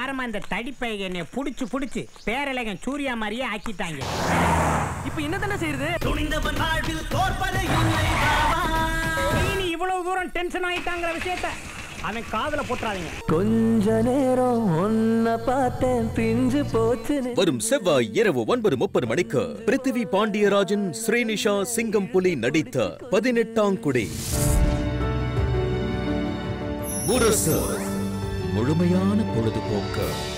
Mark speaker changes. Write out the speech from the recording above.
Speaker 1: வாரமா இந்த தடிப்பைய என்னை புடிச்சு புடிச்சு பேரழகன் சூர்யா மாதிரியே ஆக்கிட்டாங்க
Speaker 2: இப்போ என்ன தானே செய்யுது
Speaker 3: துணிந்தவன் வாழ்வில் தோற்பது இல்லை பாவா
Speaker 1: நீ இவ்வளவு தூரம் டென்ஷன் ஆயிட்டாங்கிற விஷயத்த அவன் காதுல போட்டுறாதீங்க
Speaker 4: கொஞ்ச நேரம் ஒன்ன பார்த்தேன் பிஞ்சு போச்சுன்னு
Speaker 5: வரும் செவ்வாய் இரவு ஒன்பது முப்பது மணிக்கு பிருத்திவி பாண்டியராஜன் ஸ்ரீனிஷா சிங்கம் புலி நடித்த பதினெட்டாம் குடி முரசு முழுமையான பொழுதுபோக்கு